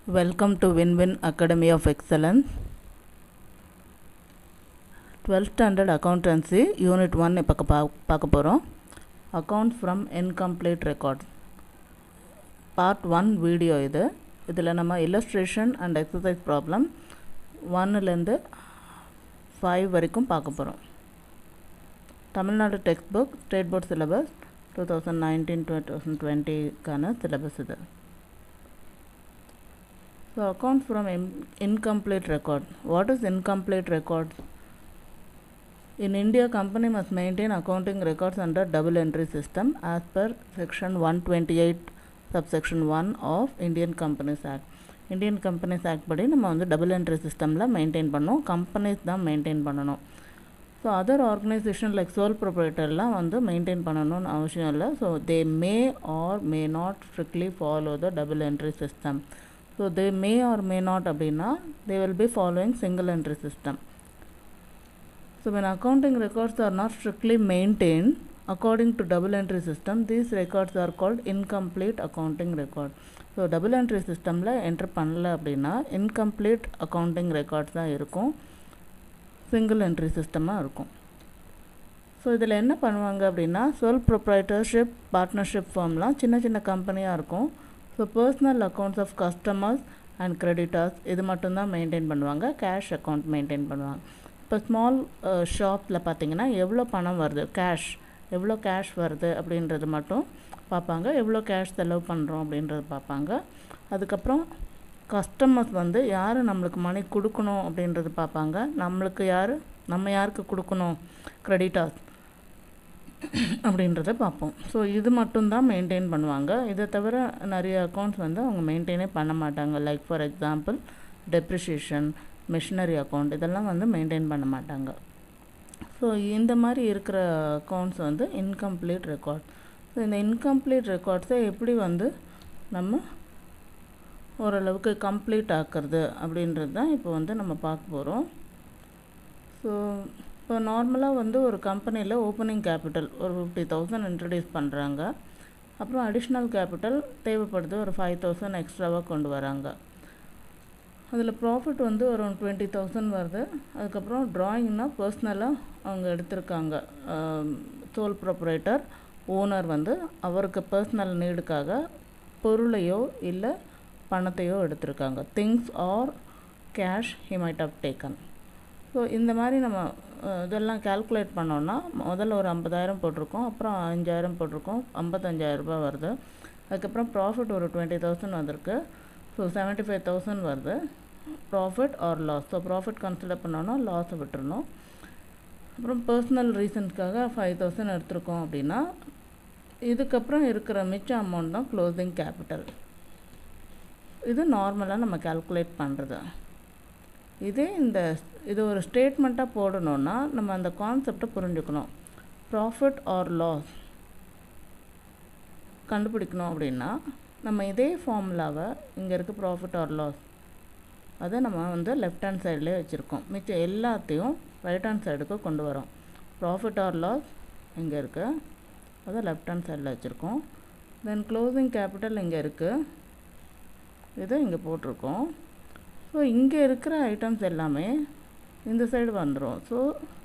Welcome to Win-Win Academy of Excellence. 12th Standard Accountancy Unit 1 இப்போ பா பார்க்க போகிறோம் accounts from incomplete records part one video இது இதில் நம்ம இல்லஸ்ட்ரேஷன் அண்ட் எக்ஸசைஸ் ப்ராப்ளம் ஒன்னுலேருந்து ஃபைவ் வரைக்கும் பார்க்க போகிறோம் Tamil Nadu text book state board syllabus two thousand nineteen two thousand டுவெண்ட்டிக்கான சிலபஸ் இது So account from in- incomplete record. What is incomplete record? In India, company must maintain accounting records under double entry system as per section 128 subsection 1 of Indian Companies Act. Indian companies act படி நம்ம வந்து double entry சிஸ்டமில் maintain பண்ணோம் companies தான் maintain பண்ணணும் so other organisation like sole ப்ரொப்ரேட்டர்லாம் வந்து maintain பண்ணணும்னு அவசியம் இல்லை so they may or may not strictly follow the double entry system so they may or may not அப்படின்னா they will be following single entry system so when accounting records are not strictly maintained according to double entry system these records are called incomplete accounting record so double entry சிஸ்டமில் entry பண்ணல அப்படின்னா incomplete accounting records தான் இருக்கும் single entry சிஸ்டமாக இருக்கும் so இதில் என்ன பண்ணுவாங்க அப்படின்னா சொல் ப்ரொப்ரைட்டர்ஷிப் பார்ட்னர்ஷிப் ஃபார்ம்லாம் சின்ன சின்ன கம்பெனியாக இருக்கும் so personal accounts of customers and creditors இது மட்டும்தான் மெயின்டைன் பண்ணுவாங்க கேஷ் அக்கௌண்ட் மெயின்டைன் பண்ணுவாங்க இப்போ ஸ்மால் ஷாப்பில் பார்த்தீங்கன்னா எவ்வளோ பணம் வருது கேஷ் எவ்வளோ கேஷ் வருது அப்படின்றது மட்டும் பார்ப்பாங்க எவ்வளோ கேஷ் செலவு பண்ணுறோம் அப்படின்றது பார்ப்பாங்க அதுக்கப்புறம் கஸ்டமர்ஸ் வந்து யார் நம்மளுக்கு மணி கொடுக்கணும் அப்படின்றது பார்ப்பாங்க நம்மளுக்கு யார் நம்ம யாருக்கு கொடுக்கணும் கிரெடிட்டர்ஸ் அப்படின்றத பார்ப்போம் ஸோ இது மட்டும்தான் மெயின்டைன் பண்ணுவாங்க இதை தவிர நிறைய அக்கௌண்ட்ஸ் வந்து அவங்க மெயின்டைனே பண்ண மாட்டாங்க like for example depreciation machinery account இதெல்லாம் வந்து மெயின்டைன் பண்ண மாட்டாங்க ஸோ இந்த மாதிரி இருக்கிற அக்கௌண்ட்ஸ் வந்து இன்கம்ப்ளீட் ரெக்கார்ட் ஸோ இந்த இன்கம்ப்ளீட் ரெக்கார்ட்ஸை எப்படி வந்து நம்ம ஓரளவுக்கு கம்ப்ளீட் ஆக்குறது அப்படின்றது தான் இப்போ வந்து நம்ம பார்க்க போகிறோம் ஸோ இப்போ நார்மலாக வந்து ஒரு கம்பெனியில் ஓப்பனிங் கேபிட்டல் ஒரு ஃபிஃப்டி தௌசண்ட் இன்ட்ரடியூஸ் பண்ணுறாங்க அப்புறம் அடிஷ்னல் கேபிட்டல் தேவைப்படுது ஒரு ஃபைவ் தௌசண்ட் எக்ஸ்ட்ராவாக கொண்டு வராங்க அதில் ப்ராஃபிட் வந்து ஒரு டுவெண்ட்டி தௌசண்ட் வருது அதுக்கப்புறம் ட்ராயிங்னா பர்சனலாக அவங்க எடுத்திருக்காங்க சோல் ப்ரொப்ரேட்டர் ஓனர் வந்து அவருக்கு பர்சனல் நீடுக்காக பொருளையோ இல்லை பணத்தையோ எடுத்திருக்காங்க things or cash he might have taken so இந்த மாதிரி நம்ம இதெல்லாம் கேல்குலேட் பண்ணோன்னா முதல்ல ஒரு ஐம்பதாயிரம் போட்டிருக்கோம் அப்புறம் அஞ்சாயிரம் போட்டிருக்கோம் ஐம்பத்தஞ்சாயிரம் ரூபாய் வருது அதுக்கப்புறம் ப்ராஃபிட் ஒரு டுவெண்ட்டி தௌசண்ட் வந்திருக்கு ஸோ செவன்ட்டி ஃபைவ் தௌசண்ட் வருது profit or loss so profit consider பண்ணோன்னா லாஸை விட்டுறணும் அப்புறம் பர்சனல் ரீசன்ஸ்க்காக ஃபைவ் தௌசண்ட் எடுத்திருக்கோம் அப்படின்னா இதுக்கப்புறம் இருக்கிற மிச்ச அமௌண்ட் தான் க்ளோசிங் கேபிட்டல் இது நார்மலாக நம்ம கால்குலேட் பண்ணுறது இதே இந்த இது ஒரு ஸ்டேட்மெண்ட்டாக போடணுன்னா நம்ம அந்த கான்செப்டை புரிஞ்சுக்கணும் ப்ராஃபிட் ஆர் லாஸ் கண்டுபிடிக்கணும் அப்படின்னா நம்ம இதே ஃபார்முலாவை இங்கே இருக்க ப்ராஃபிட் ஆர் லாஸ் அதை நம்ம வந்து லெஃப்ட் ஹேண்ட் சைட்லேயே வச்சுருக்கோம் மிச்சம் எல்லாத்தையும் ரைட் ஹேண்ட் சைடுக்கு கொண்டு வரோம் ப்ராஃபிட் ஆர் லாஸ் இங்கே இருக்குது அதை லெஃப்ட் ஹேண்ட் சைடில் வச்சுருக்கோம் தென் க்ளோசிங் கேபிட்டல் இங்கே இருக்குது இதை இங்கே போட்டிருக்கோம் ஸோ இங்கே இருக்கிற ஐட்டம்ஸ் எல்லாமே இந்த சைடு வந்துடும் ஸோ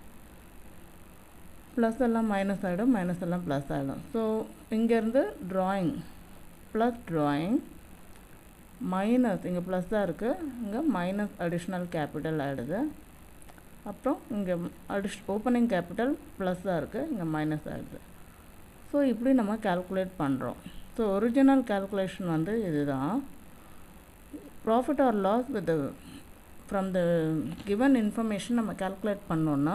ப்ளஸ் எல்லாம் மைனஸ் ஆகிடும் மைனஸ் எல்லாம் ப்ளஸ் ஆகிடும் ஸோ இங்கேருந்து ட்ராயிங் ப்ளஸ் ட்ராயிங் மைனஸ் இங்கே ப்ளஸ் தான் இருக்குது இங்கே மைனஸ் அடிஷ்னல் கேபிட்டல் ஆகிடுது அப்புறம் இங்கே அடிஷ் ஓப்பனிங் கேபிட்டல் ப்ளஸ் தான் இருக்குது இங்கே மைனஸ் ஆகிடுது ஸோ இப்படி நம்ம கால்குலேட் பண்ணுறோம் ஸோ ஒரிஜினல் கால்குலேஷன் வந்து இதுதான் profit or loss with from the given information நம்ம கால்குலேட் பண்ணோன்னா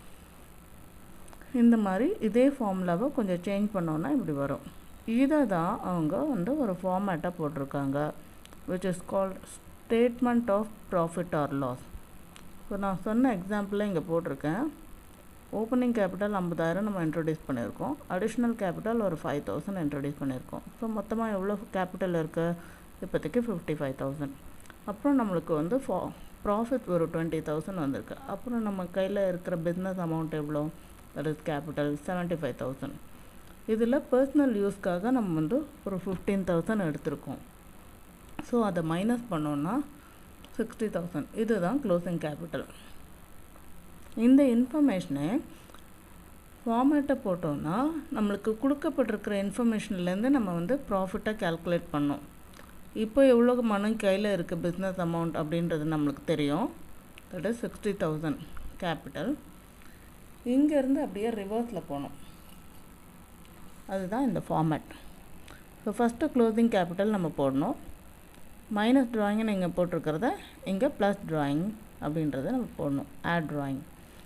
இந்த மாதிரி இதே ஃபார்முலாவை கொஞ்சம் சேஞ்ச் பண்ணோன்னா இப்படி வரும் இதை தான் அவங்க வந்து ஒரு ஃபார்மேட்டாக போட்டிருக்காங்க which is called statement of profit or loss so நான் சொன்ன எக்ஸாம்பிளில் இங்கே போட்டிருக்கேன் ஓப்பனிங் கேபிட்டல் ஐம்பதாயிரம் நம்ம இன்ட்ரடியூஸ் பண்ணியிருக்கோம் அடிஷ்னல் கேபிட்டல் ஒரு ஃபைவ் தௌசண்ட் இன்ட்ரடியூஸ் பண்ணியிருக்கோம் ஸோ மொத்தமாக எவ்வளோ கேபிட்டல் இருக்குது இப்போதைக்கு ஃபிஃப்டி ஃபைவ் தௌசண்ட் அப்புறம் நம்மளுக்கு வந்து ஃபா ப்ராஃபிட் ஒரு டுவெண்ட்டி தௌசண்ட் வந்திருக்கு அப்புறம் நம்ம கையில் இருக்கிற பிஸ்னஸ் அமௌண்ட் எவ்வளோ that is capital seventy five thousand இதில் பர்சனல் யூஸ்க்காக நம்ம வந்து ஒரு ஃபிஃப்டீன் தௌசண்ட் எடுத்திருக்கோம் ஸோ அதை மைனஸ் பண்ணோன்னா சிக்ஸ்டி தௌசண்ட் இதுதான் க்ளோசிங் கேபிட்டல் இந்த இன்ஃபர்மேஷனை ஃபார்மேட்டை போட்டோன்னா நம்மளுக்கு கொடுக்கப்பட்டிருக்கிற இன்ஃபர்மேஷன்லேருந்து நம்ம வந்து ப்ராஃபிட்டை கால்குலேட் பண்ணோம் இப்போ எவ்வளோ மனம் கையில் இருக்குது பிஸ்னஸ் அமௌண்ட் அப்படின்றது நம்மளுக்கு தெரியும் that is sixty thousand capital இங்கேருந்து அப்படியே ரிவர்ஸில் போகணும் அதுதான் இந்த format so first closing capital நம்ம போடணும் மைனஸ் ட்ராயிங்னு இங்கே போட்டிருக்கிறத இங்கே ப்ளஸ் ட்ராயிங் அப்படின்றத நம்ம போடணும் ஆட் ட்ராயிங்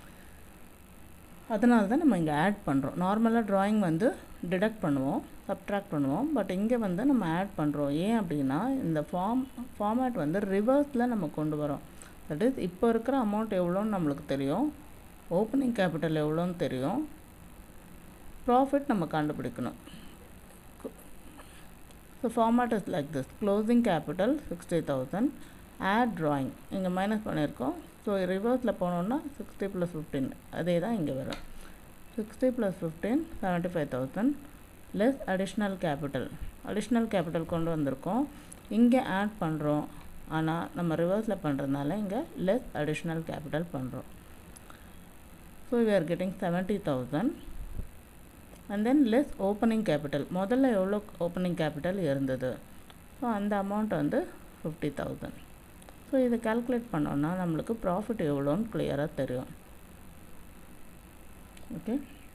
அதனால தான் நம்ம இங்கே ஆட் பண்ணுறோம் நார்மலாக ட்ராயிங் வந்து டிடக்ட் பண்ணுவோம் சப்ட்ராக்ட் பண்ணுவோம் பட் இங்கே வந்து நம்ம ஆட் பண்ணுறோம் ஏன் அப்படின்னா இந்த ஃபார்ம் ஃபார்மேட் வந்து ரிவர்ஸில் நம்ம கொண்டு வரோம் தட் இஸ் இப்போ இருக்கிற அமௌண்ட் எவ்வளோன்னு நம்மளுக்கு தெரியும் ஓப்பனிங் கேபிட்டல் எவ்வளோன்னு தெரியும் ப்ராஃபிட் நம்ம கண்டுபிடிக்கணும் so format is like this closing capital sixty thousand add drawing இங்கே மைனஸ் பண்ணியிருக்கோம் ஸோ ரிவர்ஸில் போனோன்னா சிக்ஸ்டி ப்ளஸ் ஃபிஃப்டீன் அதே தான் இங்கே வரும் sixty plus fifteen seventy five thousand less additional capital additional capital கொண்டு வந்திருக்கோம் இங்கே ஆட் பண்ணுறோம் ஆனால் நம்ம ரிவர்ஸில் பண்ணுறதுனால இங்கே லெஸ் அடிஷ்னல் கேபிட்டல் பண்ணுறோம் so we are getting seventy thousand and then less opening capital முதல்ல எவ்வளோ ஓப்பனிங் கேபிட்டல் இருந்தது ஸோ அந்த அமௌண்ட் வந்து ஃபிஃப்டி தௌசண்ட் ஸோ இதை கால்குலேட் பண்ணோன்னா நம்மளுக்கு ப்ராஃபிட் எவ்வளோன்னு கிளியராக தெரியும் ஓகே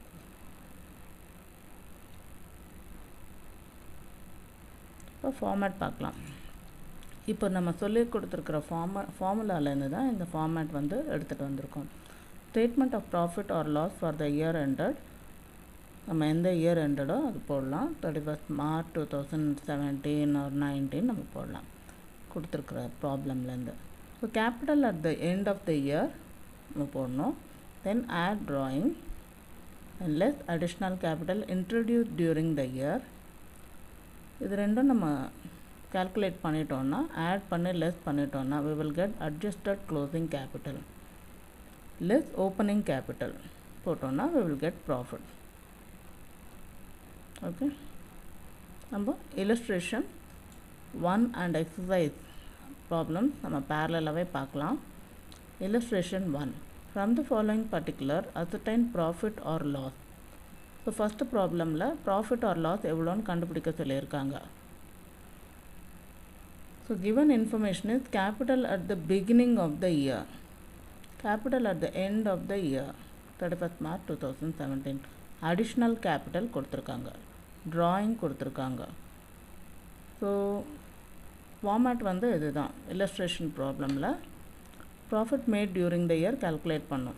இப்போ ஃபார்மேட் பார்க்கலாம் இப்போ நம்ம சொல்லி கொடுத்துருக்குற ஃபார்ம ஃபார்முலாலேருந்து தான் இந்த ஃபார்மேட் வந்து எடுத்துகிட்டு வந்திருக்கோம் statement of profit or loss for the year ended நம்ம எந்த இயர் எண்டடோ அது போடலாம் thirty first March two thousand seventeen or nineteen நம்ம போடலாம் கொடுத்துருக்குற ப்ராப்ளம்லேருந்து so capital at the end of the year நம்ம போடணும் then add drawing and less additional capital introduce during the year இது ரெண்டும் நம்ம கால்குலேட் பண்ணிட்டோன்னா ஆட் பண்ணி லெஸ் பண்ணிட்டோன்னா we will get adjusted closing capital less opening capital போட்டோன்னா we will get profit okay நம்ம illustration one and exercise problem நம்ம பேரலாகவே பார்க்கலாம் illustration one from the following particular ascertain profit or loss so first ப்ராப்ளமில் profit or loss எவ்வளோன்னு கண்டுபிடிக்க சொல்லியிருக்காங்க so given information is capital at the beginning of the year capital at the end of the year 31st March 2017 additional capital கொடுத்துருக்காங்க drawing கொடுத்துருக்காங்க so format வந்து இதுதான் illustration ப்ராப்ளமில் profit made during the year calculate பண்ணோம்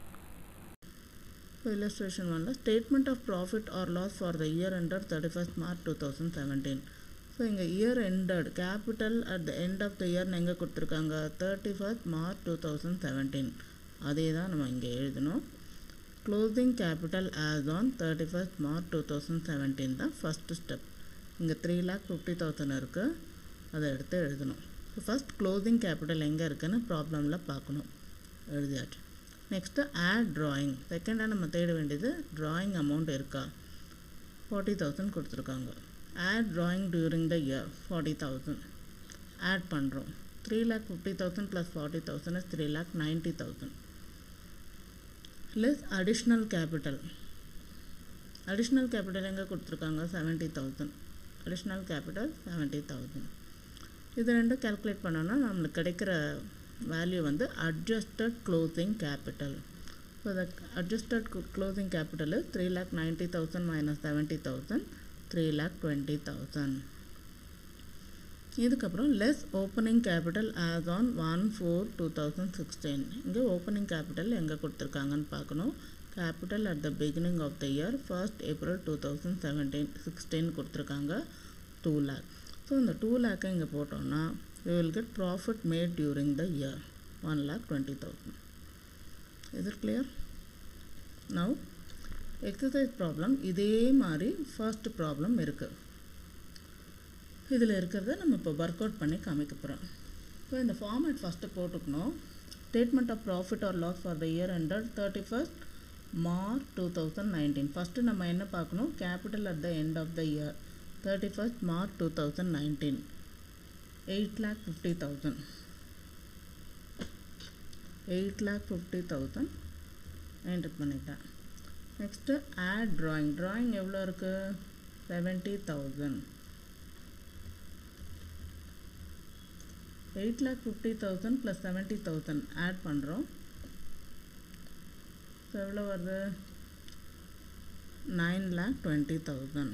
so illustration ஒன்ல statement of profit or loss for the year ended thirty first March two thousand seventeen so இங்கே year ended capital at the end of the இயர்னு எங்கே கொடுத்துருக்காங்க thirty first March two thousand seventeen அதே தான் நம்ம இங்கே எழுதணும் closing capital as on thirty first March two thousand seventeen தான் ஃபஸ்ட்டு ஸ்டெப் இங்கே த்ரீ லேக் ஃபிஃப்டி தௌசண்ட் இருக்குது அதை எடுத்து எழுதணும் ஸோ ஃபஸ்ட் க்ளோசிங் கேபிட்டல் எங்கே இருக்குன்னு ப்ராப்ளமில் பார்க்கணும் எழுதியாச்சு நெக்ஸ்ட்டு ஆட் ட்ராயிங் செகண்டாக நம்ம தேட வேண்டியது ட்ராயிங் அமௌண்ட் இருக்கா ஃபார்ட்டி தௌசண்ட் கொடுத்துருக்காங்க add drawing during the year forty thousand add பண்ணுறோம் three lakh fifty thousand plus forty thousand is three lakh ninety thousand less additional capital additional capital எங்கே கொடுத்துருக்காங்க seventy thousand additional capital seventy thousand இது ரெண்டும் calculate பண்ணோன்னா நம்மளுக்கு கிடைக்கிற value வந்து adjusted closing capital so the adjusted closing capital three lakh ninety thousand minus seventy thousand three lakh twenty thousand இதுக்கப்புறம் less opening capital as on one four two thousand sixteen இங்கே opening capital எங்கே கொடுத்துருக்காங்கன்னு பார்க்கணும் capital at the beginning of the year first April two thousand seventeen sixteen கொடுத்துருக்காங்க two lakh so இந்த two லேக்கை இங்கே போட்டோம்னா we will get profit made during the year one lakh twenty thousand இது கிளியர் நவ் எக்ஸசைஸ் ப்ராப்ளம் இதே மாதிரி first problem இருக்குது இதில் இருக்கிறத நம்ம இப்போ ஒர்க் அவுட் பண்ணி காமிக்க போகிறோம் இப்போ இந்த ஃபார்மேட் ஃபஸ்ட்டு போட்டுக்கணும் statement of profit or loss for the year hundred thirty first March two thousand nineteen first நம்ம என்ன பார்க்கணும் capital at the end of the year thirty first March two thousand nineteen eight lakh fifty thousand eight lakh fifty thousand enter பண்ணிட்டேன் next add drawing drawing எவ்வளோ இருக்குது seventy thousand eight lakh fifty thousand plus seventy thousand add பண்ணுறோம் so எவ்வளோ வருது nine lakh twenty thousand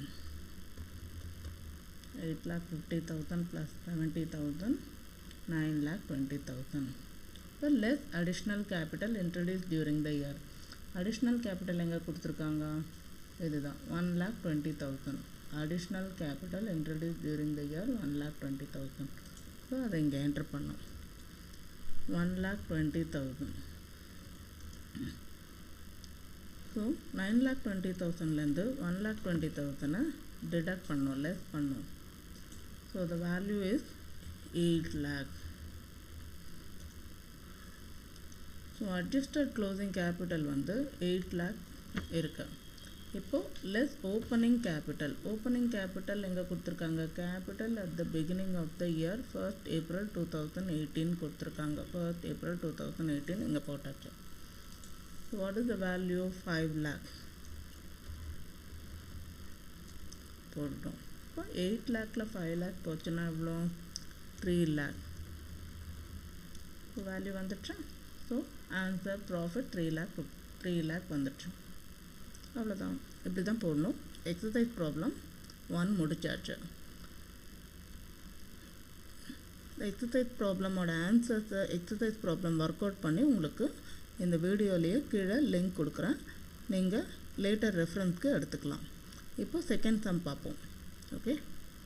eight lakh fifty thousand plus seventy thousand nine lakh twenty thousand so less additional capital introduce during the year additional capital எங்கே கொடுத்துருக்காங்க இதுதான் one lakh twenty thousand additional capital introduce during the year one lakh twenty thousand so அதை இங்கே enter பண்ணோம் one lakh twenty thousand so nine lakh twenty தௌசண்ட்லேருந்து one lakh twenty தௌசண்டை deduct பண்ணோம் less பண்ணோம் so the value is eight lakh so adjusted closing capital வந்து eight lakh இருக்கு இப்போது less opening capital opening capital எங்கே கொடுத்துருக்காங்க capital at the beginning of the year first April two thousand eighteen கொடுத்துருக்காங்க first April two thousand eighteen இங்கே போட்டாச்சு what is the value of five lakh போட்டோம் இப்போ எயிட் லேக்கில் ஃபைவ் லேக் போச்சுன்னா எவ்வளோ த்ரீ லேக் வேல்யூ வந்துடுச்சா so answer profit three lakh three lakh வந்துடுச்சு அவ்வளோதான் இப்படி தான் போடணும் எக்ஸசைஸ் ப்ராப்ளம் ஒன் முடிச்சாச்சு எக்ஸசைஸ் ப்ராப்ளமோட ஆன்சர்ஸை எக்ஸசைஸ் ப்ராப்ளம் ஒர்க் அவுட் பண்ணி உங்களுக்கு இந்த வீடியோலேயே கீழே லிங்க் கொடுக்குறேன் நீங்கள் லேட்டர் ரெஃபரன்ஸ்க்கு எடுத்துக்கலாம் இப்போ செகண்ட் சம் பார்ப்போம் ஓகே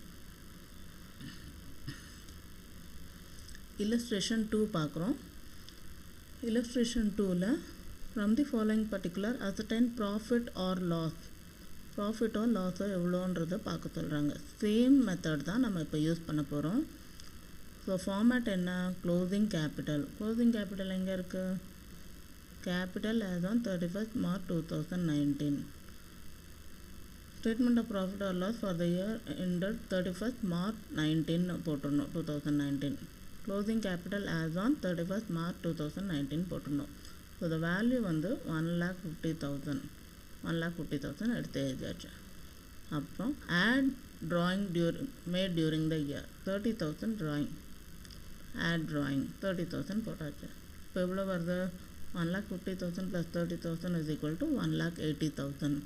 illustration 2 பார்க்குறோம் illustration 2ல from the following particular ascertain profit or loss profit or loss எவ்வளோன்றதை பார்க்க சொல்கிறாங்க சேம் மெத்தட் தான் நம்ம இப்போ யூஸ் பண்ண போகிறோம் ஸோ ஃபார்மேட் என்ன க்ளோசிங் கேபிட்டல் க்ளோசிங் கேபிட்டல் எங்கே இருக்குது capital as on thirty first March two thousand nineteen statement of profit or loss for the year ended thirty first March nineteen போட்டுருணும் two thousand nineteen closing capital as on thirty first March two thousand nineteen போட்டுருணும் so the value வந்து one lakh fifty thousand one lakh fifty thousand எடுத்து எழுதியாச்சு அப்புறம் add drawing during made during the year thirty thousand drawing add drawing thirty thousand போட்டாச்சு இப்போ எவ்வளோ வருது one lakh fifty thousand plus thirty thousand is equal to one lakh eighty thousand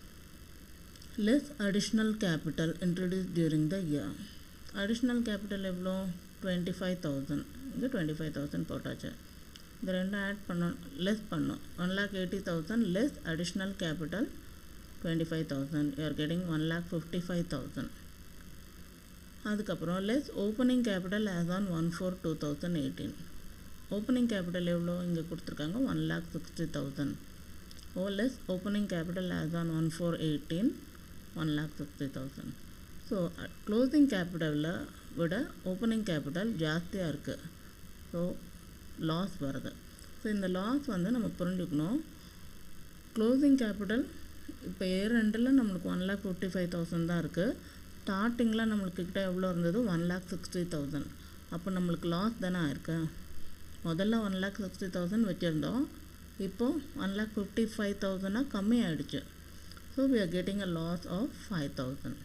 less additional capital introduce during the year additional capital எவ்வளோ twenty five thousand இங்கே twenty five thousand போட்டாச்சு இந்த ரெண்டும் add பண்ணோம் லெஸ் பண்ணோம் one lakh eighty thousand less additional capital twenty five thousand you are getting one lakh fifty five thousand அதுக்கப்புறம் less opening capital as on one four two thousand eighteen opening capital எவ்வளோ இங்கே கொடுத்துருக்காங்க one lakh sixty thousand oh less opening capital as on one four eighteen one lakh sixty thousand so closing கேபிட்டலில் விட opening capital ஜாஸ்தியாக இருக்குது so loss வருது so இந்த லாஸ் வந்து நம்ம புரிஞ்சுக்கணும் க்ளோசிங் கேபிட்டல் இப்போ ஏ ரெண்டில் நம்மளுக்கு one lakh fifty five thousand தான் இருக்குது ஸ்டார்டிங்கில் நம்மளுக்கு கிட்ட எவ்வளோ இருந்தது ஒன் லேக் சிக்ஸ்டி தௌசண்ட் அப்போ நம்மளுக்கு லாஸ் தானே ஆயிருக்கு முதல்ல ஒன் லேக் சிக்ஸ்டி தௌசண்ட் வச்சுருந்தோம் இப்போது ஒன் லேக் ஃபிஃப்டி ஃபைவ் தௌசண்டாக கம்மி ஆகிடுச்சு so we are getting a loss of five thousand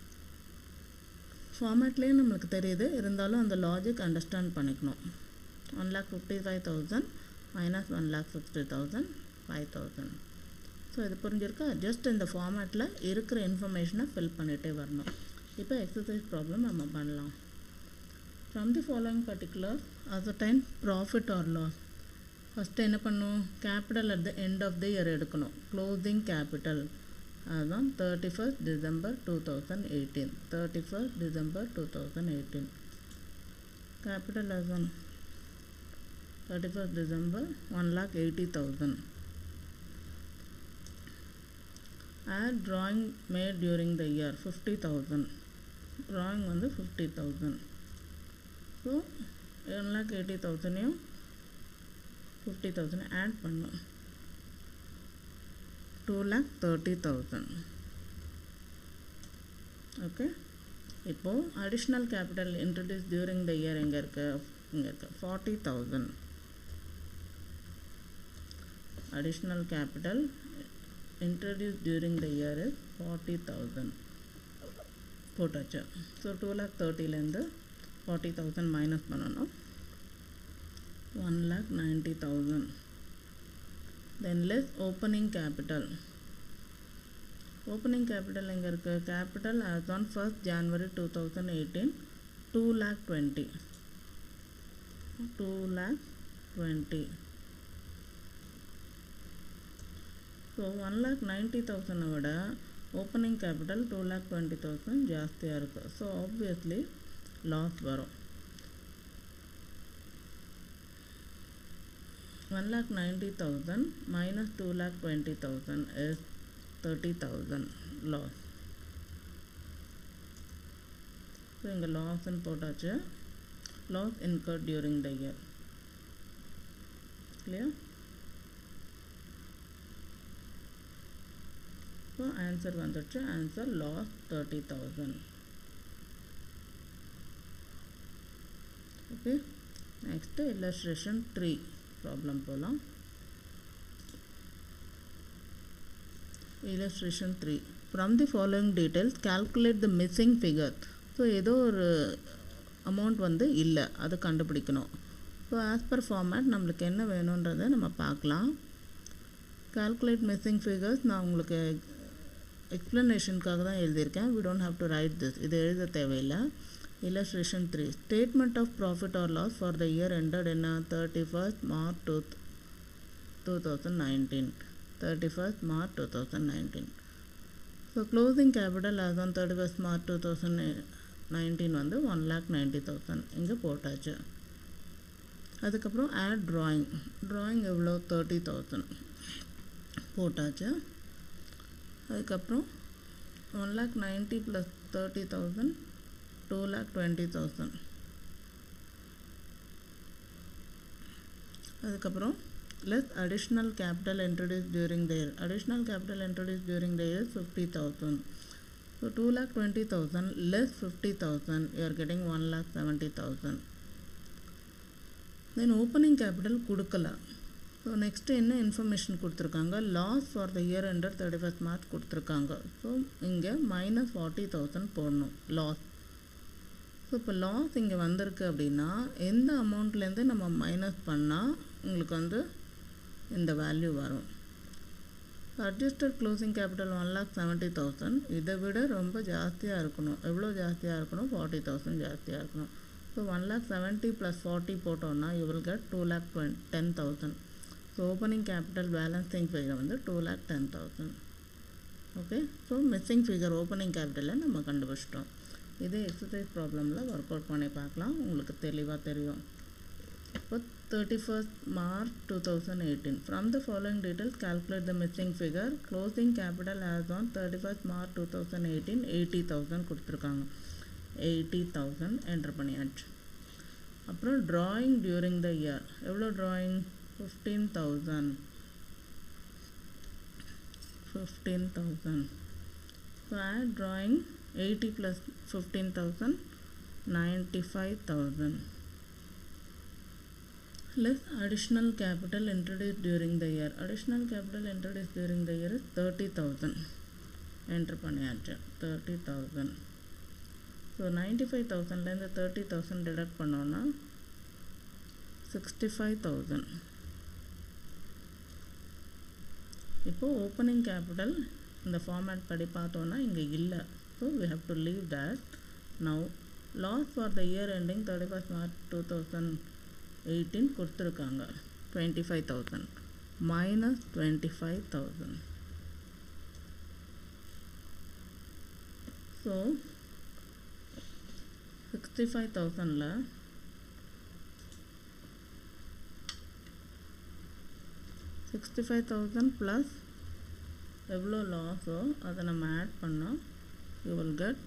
ஃபார்மேட்லேயே நம்மளுக்கு தெரியுது இருந்தாலும் அந்த லாஜிக் அண்டர்ஸ்டாண்ட் பண்ணிக்கணும் one lakh fifty five thousand minus one lakh sixty thousand five thousand so இது புரிஞ்சிருக்கா ஜஸ்ட் இந்த ஃபார்மேட்டில் இருக்கிற இன்ஃபர்மேஷனை ஃபில் பண்ணிகிட்டே வரணும் இப்போ எக்ஸசைஸ் ப்ராப்ளம் நம்ம பண்ணலாம் from the following particular as a time profit or loss first என்ன பண்ணும் capital at the end of the year எடுக்கணும் க்ளோசிங் கேபிட்டல் அதுதான் thirty first December two thousand eighteen thirty first December two thousand eighteen capital as on thirty first December one lakh eighty thousand add drawing made during the year fifty thousand drawing வந்து fifty thousand so one lakh eighty தௌசண்டையும் fifty thousand add பண்ணோம் two lakh thirty thousand okay இப்போது additional capital introduce during the year எங்கே இருக்கு இங்கே இருக்கு forty thousand additional capital introduced during the year is 40,000 போட்டாச்சு so two lakh தேர்ட்டிலேருந்து ஃபார்ட்டி தௌசண்ட் மைனஸ் பண்ணணும் one lakh ninety thousand then less opening capital opening capital எங்கே இருக்குது capital as on first January two thousand eighteen two lakh twenty two lakh twenty so one lakh ninety தௌசண்டை விட opening capital two lakh twenty thousand ஜாஸ்தியாக இருக்குது so obviously loss வரும் one lakh ninety thousand minus two lakh twenty thousand is thirty thousand loss so இங்கே லாஸ்ன்னு போட்டாச்சு loss incurred during the year clear so answer வந்துடுச்சு answer loss thirty thousand okay next illustration three problem போகலாம் illustration 3 from the following details calculate the missing figure so ஏதோ ஒரு amount வந்து இல்லை அதை கண்டுபிடிக்கணும் ஸோ ஆஸ் பர் ஃபார்மேட் நம்மளுக்கு என்ன வேணுன்றதை நம்ம பார்க்கலாம் கால்குலேட் மிஸ்ஸிங் ஃபிகர்ஸ் நான் உங்களுக்கு எக்ஸ்ப்ளனேஷனுக்காக தான் எழுதியிருக்கேன் we don't have to write this இது எழுத தேவையில்லை illustration three statement of profit or loss for the year ended என்ன thirty first March two two thousand nineteen thirty first March two thousand nineteen so closing capital as on thirty first March two thousand nineteen வந்து one lakh ninety thousand இங்கே போட்டாச்சு அதுக்கப்புறம் add drawing drawing எவ்வளோ thirty thousand போட்டாச்சு அதுக்கப்புறம் one lakh ninety plus thirty thousand two lakh twenty thousand அதுக்கப்புறம் less additional capital introduced during the year additional capital introduced during the year 50000 so 2 lakh 20000 less 50000 you are getting 1 lakh 70000 then opening capital கொடுக்கல so next என்ன information கொடுத்துருக்காங்க loss for the year ended thirty first March கொடுத்துருக்காங்க so இங்கே minus forty thousand போடணும் loss so இப்போ loss இங்கே வந்திருக்கு அப்படின்னா எந்த அமௌண்ட்லேருந்து நம்ம மைனஸ் பண்ணால் உங்களுக்கு வந்து இந்த வேல்யூ வரும் adjusted closing capital one lakh seventy thousand இதை விட ரொம்ப ஜாஸ்தியாக இருக்கணும் எவ்வளோ ஜாஸ்தியாக இருக்கணும் ஃபார்ட்டி தௌசண்ட் ஜாஸ்தியாக இருக்கணும் so one lakh seventy plus forty போட்டோன்னா you will get two lakh twen ten thousand so opening capital balancing figure வந்து two lakh ten thousand okay so missing figure opening கேபிட்டலில் நம்ம கண்டுபிடிச்சிட்டோம் இதே எக்ஸசைஸ் ப்ராப்ளமில் ஒர்க் அவுட் பண்ணி பார்க்கலாம் உங்களுக்கு தெளிவாக தெரியும் இப்போ thirty first March two thousand eighteen from the following details calculate the missing figure closing capital as on thirty first March two thousand eighteen eighty thousand கொடுத்துருக்காங்க எயிட்டி தௌசண்ட் என்டர் பண்ணியாச்சு அப்புறம் drawing during the year எவ்வளோ drawing fifteen thousand fifteen thousand so add drawing eighty plus fifteen thousand ninety five thousand less additional capital introduced during the year additional capital introduced during the year is 30000 enter பண்ணியாச்சு 30000 so ninety five தௌசண்ட்லேருந்து thirty thousand deduct பண்ணோன்னா sixty five thousand இப்போது opening capital இந்த format படி பார்த்தோன்னா இங்கே இல்லை so we have to leave that now loss for the year ending thirty first March two thousand eighteen கொடுத்துருக்காங்க twenty five thousand minus twenty five thousand so sixty five தௌசண்டில் sixty five thousand plus எவ்வளோ லாஸோ அதை நம்ம add பண்ணால் you will get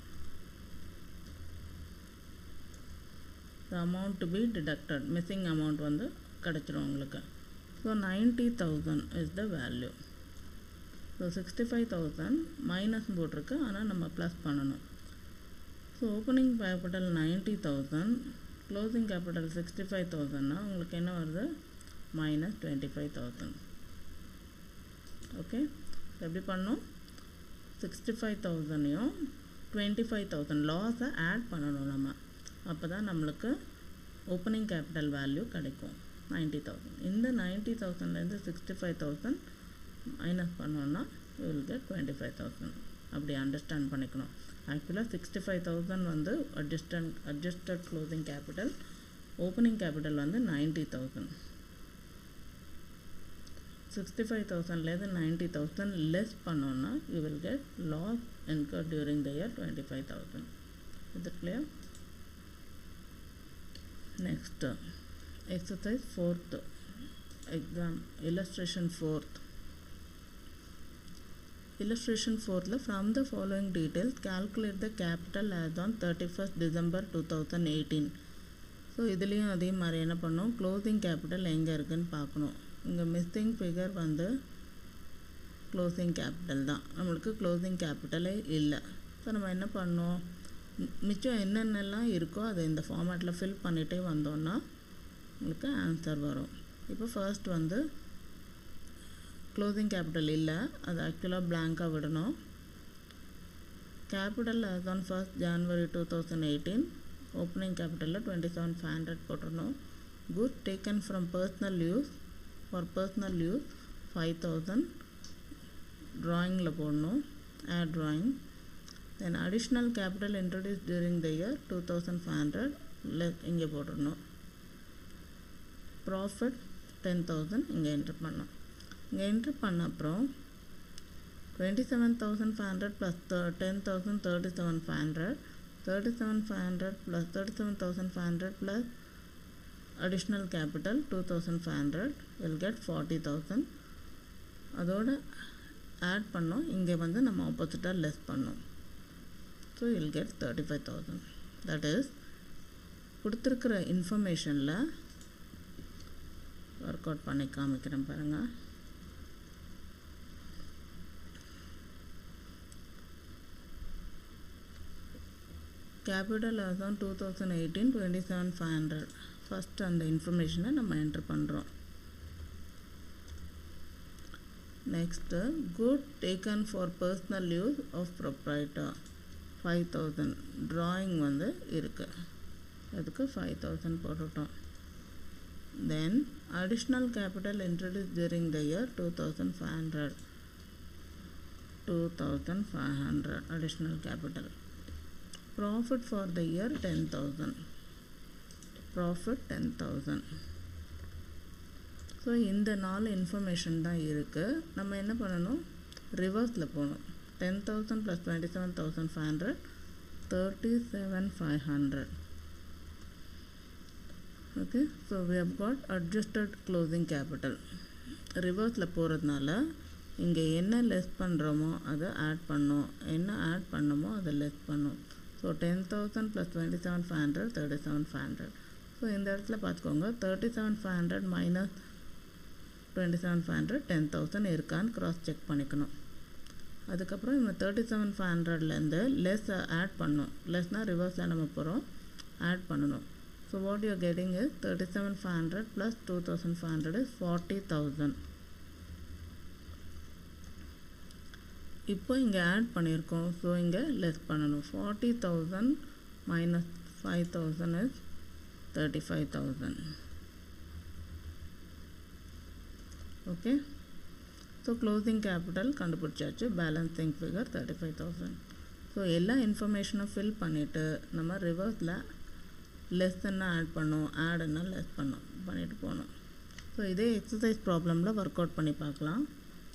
the amount to be deducted missing amount வந்து கிடச்சிரும் உங்களுக்கு so ninety thousand is the value so sixty five thousand minus போட்டிருக்கு ஆனால் நம்ம ப்ளஸ் பண்ணணும் so so opening capital ninety thousand closing capital sixty five தௌசண்ட்னா உங்களுக்கு என்ன வருது minus twenty five thousand okay எப்படி பண்ணோம் சிக்ஸ்டி ஃபைவ் தௌசண்டையும் டுவெண்ட்டி ஃபைவ் தௌசண்ட் லாஸை ஆட் பண்ணணும் நம்ம அப்போ தான் நம்மளுக்கு ஓப்பனிங் கேபிட்டல் வேல்யூ கிடைக்கும் நைன்ட்டி தௌசண்ட் இந்த நைன்ட்டி தௌசண்ட்லேருந்து சிக்ஸ்டி ஃபைவ் தௌசண்ட் மைனஸ் பண்ணோன்னா you will get twenty five thousand அப்படி அண்டர்ஸ்டாண்ட் பண்ணிக்கணும் ஆக்சுவலாக சிக்ஸ்டி ஃபைவ் தௌசண்ட் வந்து adjustment adjusted closing capital opening capital வந்து நைன்ட்டி தௌசண்ட் சிக்ஸ்டி ஃபைவ் தௌசண்ட்லேருந்து நைன்ட்டி தௌசண்ட் லெஸ் பண்ணோன்னா you will get loss incurred during the year 25000 is it clear next uh, exercise fourth exam illustration fourth illustration fourth from the following details calculate the capital as on 31st december 2018 so இதுலேயும் அதே மாதிரி என்ன பண்ணோம் closing capital எங்கே இருக்குன்னு பார்க்கணும் இங்கே missing figure வந்து க்ளோசிங் கேபிட்டல் தான் நம்மளுக்கு க்ளோசிங் கேபிட்டலே இல்லை ஸோ நம்ம என்ன பண்ணோம் மிச்சம் என்னென்னலாம் இருக்கோ அதை இந்த ஃபார்மேட்டில் ஃபில் பண்ணிகிட்டே வந்தோன்னா உங்களுக்கு ஆன்சர் வரும் இப்போ ஃபர்ஸ்ட் வந்து க்ளோசிங் கேபிட்டல் இல்லை அது ஆக்சுவலாக பிளாங்காக விடணும் capital as on first January two thousand eighteen opening கேபிட்டலில் டுவெண்ட்டி செவன் ஃபைவ் ஹண்ட்ரட் போட்டுருணும் goods taken from personal use for personal use five thousand ட்ராயிங்கில் போடணும் add drawing then additional capital introduce during the year two thousand five hundred less இங்கே போட்டுடணும் profit ten thousand இங்கே enter பண்ணோம் இங்கே enter பண்ண அப்புறம் twenty seven thousand five hundred plus ten thousand thirty seven five hundred thirty seven five hundred plus thirty seven thousand five hundred plus additional capital two thousand five hundred will get forty thousand அதோட add பண்ணோம் இங்கே வந்து நம்ம ஆப்போசிட்டாக less பண்ணோம் so will get thirty five thousand that is கொடுத்துருக்குற இன்ஃபர்மேஷனில் work out பண்ணி காமிக்கிறேன் பாருங்கள் capital as on two thousand eighteen twenty seven five hundred first அந்த இன்ஃபர்மேஷனை நம்ம என்ட்ரு பண்ணுறோம் next goods taken for personal use of proprietor five thousand drawing வந்து இருக்குது அதுக்கு ஃபைவ் தௌசண்ட் போட்டுட்டோம் then additional capital introduce during the year two thousand five hundred two thousand five hundred additional capital profit for the year ten thousand profit ten thousand so இந்த நாலு information தான் இருக்குது நம்ம என்ன பண்ணணும் ரிவர்ஸில் போகணும் ten thousand plus twenty seven thousand five hundred thirty seven five hundred okay so we have got adjusted closing capital ரிவர்ஸில் போகிறதுனால இங்கே என்ன லெஸ் பண்ணுறோமோ அதை ஆட் பண்ணோம் என்ன ஆட் பண்ணோமோ அதை லெஸ் பண்ணோம் so ten thousand plus twenty seven five hundred thirty seven five hundred so இந்த இடத்துல பார்த்துக்கோங்க thirty seven five hundred minus twenty seven five hundred ten thousand இருக்கான்னு க்ராஸ் செக் பண்ணிக்கணும் அதுக்கப்புறம் இந்த தேர்ட்டி செவன் ஃபைவ் ஹண்ட்ரட்லேருந்து லெஸ் ஆட் பண்ணணும் லெஸ்னால் ரிவர்ஸில் நம்ம போகிறோம் ஆட் பண்ணணும் so what you getting is thirty seven five hundred plus two thousand five hundred is forty thousand இப்போ இங்கே ஆட் பண்ணியிருக்கோம் ஸோ இங்கே லெஸ் பண்ணணும் forty thousand minus five thousand is thirty five thousand okay so closing capital கண்டுபிடிச்சாச்சு balancing figure thirty five thousand so எல்லா இன்ஃபர்மேஷனும் fill பண்ணிவிட்டு நம்ம ரிவர்ஸில் லெஸ்ஸன்னா ஆட் பண்ணோம் ஆடுன்னா லெஸ் பண்ணோம் பண்ணிட்டு போகணும் ஸோ இதே எக்ஸசைஸ் ப்ராப்ளமில் ஒர்க் அவுட் பண்ணி பார்க்கலாம்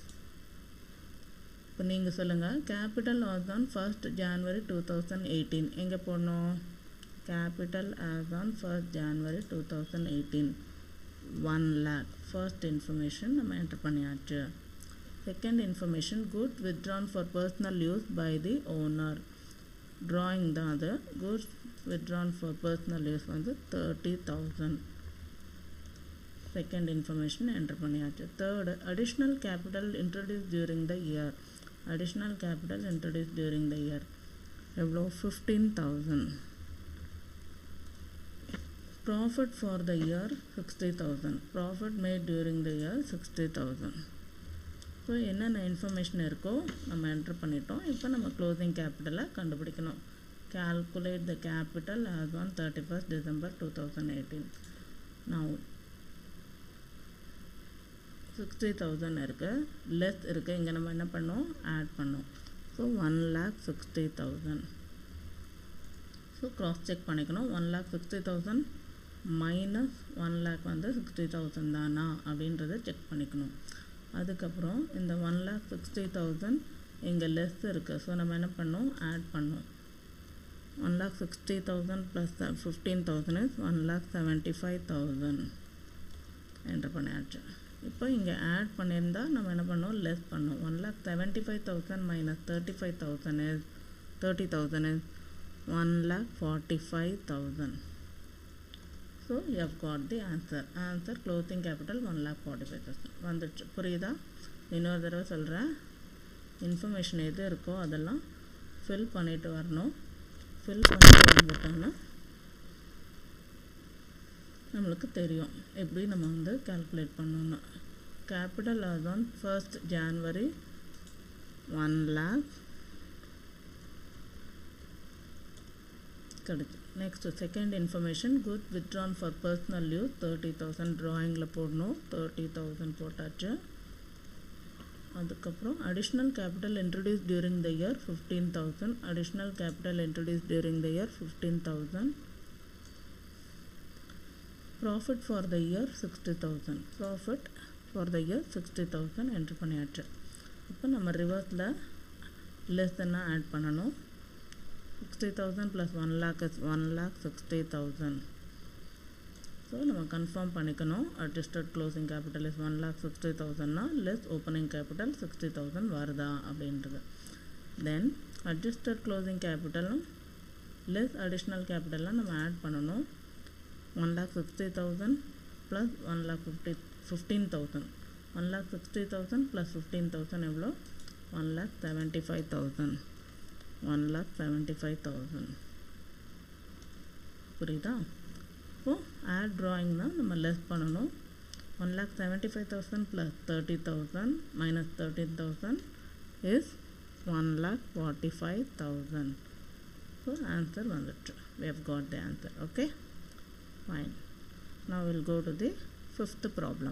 இப்போ நீங்கள் சொல்லுங்கள் capital as on first January two thousand eighteen எங்கே போடணும் capital as on first January two thousand eighteen one lakh first information நம்ம என்டர் பண்ணியாச்சு second information goods withdrawn for personal use by the owner drawing தான் அது goods withdrawn for personal use வந்து thirty thousand second information enter பண்ணியாச்சு third additional capital introduce during the year additional capital introduce during the year எவ்வளோ fifteen thousand profit for the year sixty thousand profit made during the year sixty thousand so என்னென்ன information இருக்கோ நம்ம enter பண்ணிட்டோம் இப்போ நம்ம closing கேபிட்டலை கண்டுபிடிக்கணும் calculate the capital as on 31st December 2018 now 60000 இருக்கு less இருக்கு இங்கே நம்ம என்ன பண்ணோம் ஆட் பண்ணோம் so one lakh sixty thousand so cross check பண்ணிக்கணும் one lakh sixty thousand minus one lakh வந்து சிக்ஸ்டி தௌசண்ட் தானா அப்படின்றத செக் பண்ணிக்கணும் அதுக்கப்புறம் இந்த ஒன் லேக் சிக்ஸ்டி தௌசண்ட் இங்கே லெஸ் இருக்குது ஸோ நம்ம என்ன பண்ணோம் ஆட் பண்ணோம் one lakh sixty thousand plus fifteen thousand is one lakh seventy five thousand enter பண்ணியாச்சு இப்போ இங்கே ஆட் பண்ணியிருந்தா நம்ம என்ன பண்ணோம் லெஸ் பண்ணோம் one lakh seventy five thousand minus thirty five thousand is thirty thousand is one lakh forty five thousand so you got the answer answer closing capital one lakh forty five thousand வந்துடுச்சு புரியுதா இன்னொரு தடவை சொல்கிறேன் இன்ஃபர்மேஷன் எது இருக்கோ அதெல்லாம் ஃபில் பண்ணிட்டு வரணும் ஃபில் பண்ணிட்டு வந்துட்டோம்னா நம்மளுக்கு தெரியும் எப்படி நம்ம வந்து கால்குலேட் பண்ணணும் capital on first January one lakh கிடைச்சு next second information good withdrawn for personal use thirty thousand ட்ராயிங்கில் போடணும் தேர்ட்டி தௌசண்ட் போட்டாச்சு அதுக்கப்புறம் additional capital introduce during the year fifteen thousand additional capital introduce during the year fifteen thousand profit for the year sixty thousand profit for the year sixty thousand enter பண்ணியாச்சு இப்போ நம்ம ரிவர்ஸில் less தென்னா add பண்ணணும் sixty thousand plus one lakh is one lakh sixty thousand so நம்ம confirm பண்ணிக்கணும் adjusted closing capital is one lakh sixty தௌசண்ட்னா less opening capital sixty thousand வருதா அப்படின்றது தென் அட்ஜஸ்டட் க்ளோசிங் கேபிட்டலும் லெஸ் அடிஷ்னல் கேபிட்டல்லாம் நம்ம ஆட் பண்ணணும் one lakh sixty thousand plus one lakh fifty fifteen thousand one lakh sixty thousand plus fifteen thousand எவ்வளோ one lakh seventy five thousand one lakh seventy five thousand புரியுதா இப்போது add ட்ராயிங்னா நம்ம லெஸ் பண்ணணும் one lakh seventy five thousand plus thirty thousand minus thirteen thousand is one lakh forty five thousand so answer வந்துட்டு we have got the answer okay fine now we'll go to the fifth problem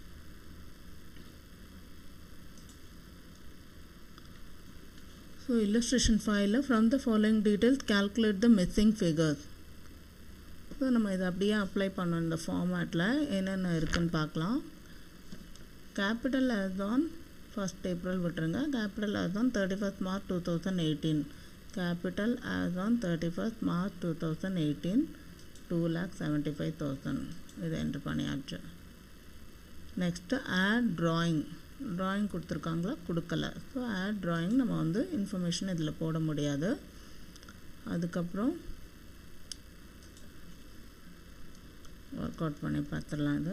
so illustration file from the following details calculate the missing figures so நம்ம இதை அப்படியே apply பண்ணோம் இந்த ஃபார்மேட்டில் என்னென்ன இருக்குன்னு பார்க்கலாம் capital as on first April விட்டுருங்க capital as on thirty first March two thousand eighteen capital as on thirty first March two thousand eighteen two lakh seventy five thousand இதை என்ட்ரு பண்ணியாச்சு நெக்ஸ்ட்டு ஆட் ட்ராயிங் ட்ராயிங் கொடுத்துருக்காங்களா கொடுக்கல so add drawing நம்ம வந்து information இதில் போட முடியாது அதுக்கப்புறம் ஒர்க் அவுட் பண்ணி பார்த்துடலாம் இது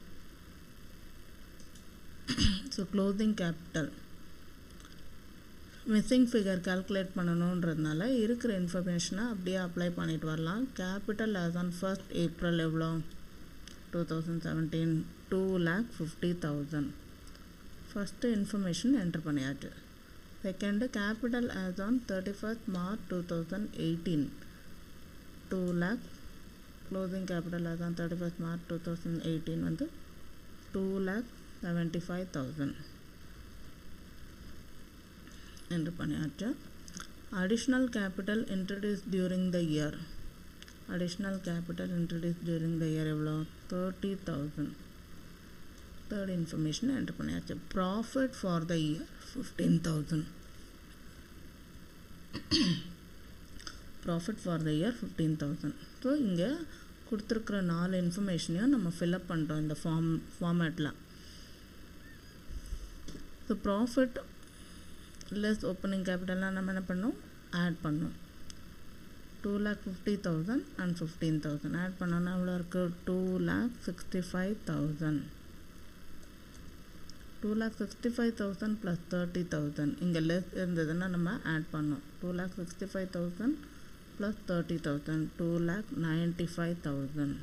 so closing capital missing figure calculate பண்ணணுன்றதுனால இருக்கிற இன்ஃபர்மேஷனை அப்படியே அப்ளை பண்ணிட்டு வரலாம் capital as on first April எவ்வளோ two thousand seventeen two lakh fifty thousand first information entry பண்ணியாச்சு second capital as on thirty first March two thousand eighteen two lakh closing capital as on thirty first March two thousand eighteen வந்து two lakh seventy five thousand என்று பண்ணியாச்சு additional capital introduce during the year additional capital introduce during the year எவ்வளோ thirty thousand third information entry பண்ணியாச்சு profit for the year fifteen thousand profit for the year fifteen thousand so இங்கே கொடுத்துருக்குற நாலு இன்ஃபர்மேஷனையும் நம்ம fill up பண்ணிட்டோம் இந்த form ஃபார்மேட்டில் so profit less opening கேபிட்டல்லாம் நம்ம என்ன பண்ணோம் ஆட் பண்ணோம் two lakh fifty thousand and fifteen thousand add பண்ணோன்னா எவ்வளோ இருக்குது two lakh sixty five thousand two lakh sixty five thousand plus thirty thousand இங்கே லெஸ் இருந்ததுன்னா நம்ம ஆட் பண்ணோம் two lakh sixty five thousand plus thirty thousand two lakh ninety five thousand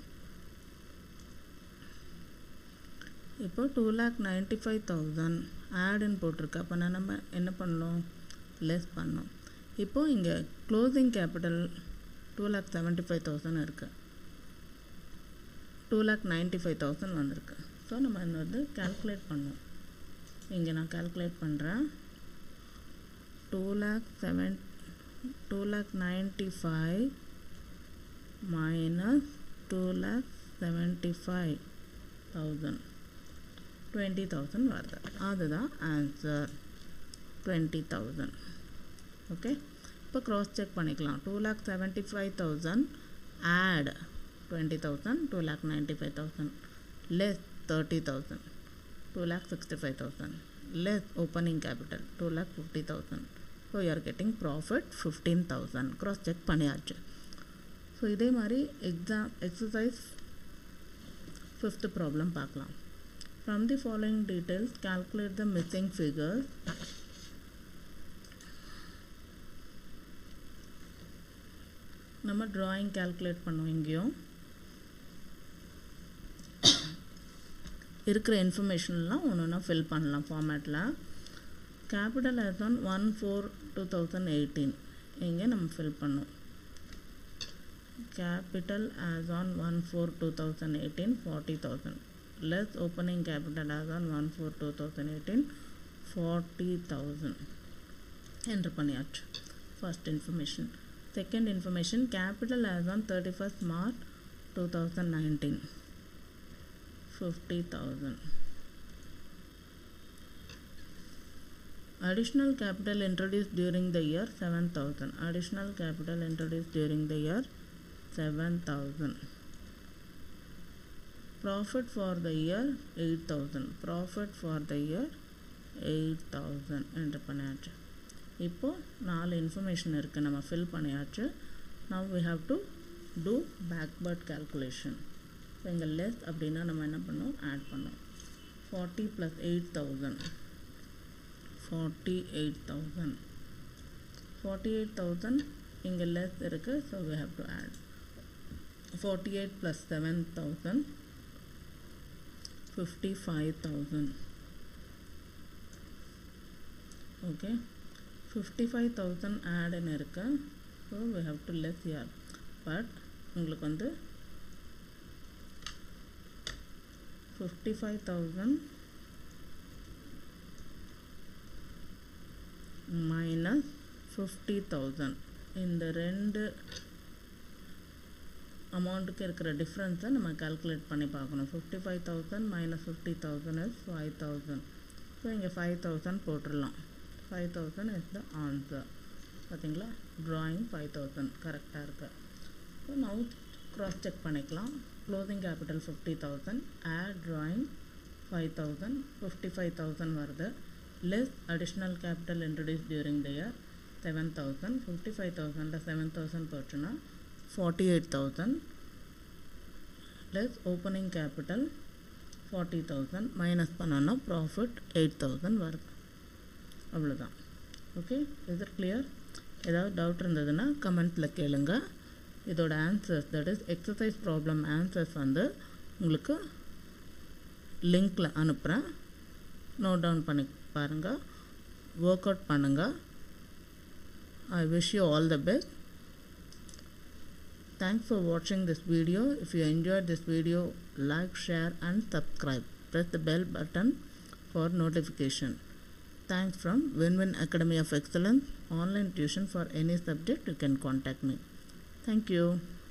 இப்போ two lakh ninety five thousand ஆடுன்னு போட்டிருக்கு அப்போ நான் நம்ம என்ன பண்ணோம் லெஸ் பண்ணோம் இப்போது இங்கே closing capital two lakh seventy five thousand இருக்குது two lakh ninety five thousand வந்திருக்கு ஸோ நம்ம இதை வந்து கால்குலேட் பண்ணோம் இங்கே நான் கால்குலேட் பண்ணுறேன் two lakh seven two lakh ninety five minus two lakh seventy five thousand twenty thousand வருது அதுதான் ஆன்சர் டுவெண்ட்டி தௌசண்ட் ஓகே இப்போ க்ராஸ் செக் பண்ணிக்கலாம் two lakh seventy five thousand add twenty thousand two lakh ninety five thousand less thirty thousand two lakh sixty five thousand less opening capital two lakh fifty thousand so you are getting profit fifteen thousand cross check பண்ணியாச்சு so இதே மாதிரி exam exercise fifth problem பார்க்கலாம் From the following details, calculate the missing figures. நம்ம drawing calculate பண்ணுவோம் இங்கேயும் இருக்கிற இன்ஃபர்மேஷன்லாம் ஒன்று ஒன்றா ஃபில் பண்ணலாம் ஃபார்மேட்டில் capital as on one four two thousand eighteen இங்கே நம்ம ஃபில் பண்ணோம் capital as on one four two thousand eighteen forty thousand less opening capital as on 1 4 2018 40000 enter பண்ணியாச்சு first information second information capital as on 31st march 2019 50000 additional capital introduced during the year 7000 additional capital introduced during the year 7000 profit for the year 8000 profit for the year 8000 என்று பண்ணியாச்சு இப்போ நாலு information இருக்குது நம்ம fill பண்ணியாச்சு now we have to do backward calculation so இங்கே less அப்படின்னா நம்ம என்ன பண்ணோம் ஆட் பண்ணோம் forty plus eight thousand forty eight thousand forty eight thousand இங்கே லெஸ் இருக்குது so we have to add forty eight plus seven thousand 55000 okay 55000 add ன்னு இருக்கு so we have to less here but உங்களுக்கு வந்து 55000 minus 50000 இந்த ரெண்டு அமௌண்ட்டுக்கு இருக்கிற டிஃப்ரென்ஸை நம்ம கால்குலேட் பண்ணி பார்க்கணும் fifty five thousand minus fifty thousand is five thousand so இங்கே ஃபைவ் தௌசண்ட் போட்டுடலாம் five thousand is the answer பார்த்தீங்களா ட்ராயிங் ஃபைவ் தௌசண்ட் கரெக்டாக இருக்கு ஸோ நவு க்ராஸ் செக் பண்ணிக்கலாம் closing capital fifty thousand add drawing five thousand fifty five thousand வருது less additional capital introduce during the year seven thousand fifty five தௌசண்டில் seven thousand போச்சுன்னா forty eight thousand less opening capital forty thousand minus பண்ணோன்னா profit eight thousand வருது அவ்வளோதான் okay is it clear ஏதாவது doubt இருந்ததுன்னா கமெண்ட்டில் கேளுங்க இதோட answers that is exercise problem answers வந்து உங்களுக்கு லிங்க்கில் அனுப்புகிறேன் நோட் டவுன் பண்ணி பாருங்கள் ஒர்க் அவுட் பண்ணுங்கள் I wish you all the best Thanks for watching this video. If you enjoyed this video, like, share and subscribe. Press the bell button for notification. Thanks from Win-Win Academy of Excellence. Online tuition for any subject you can contact me. Thank you.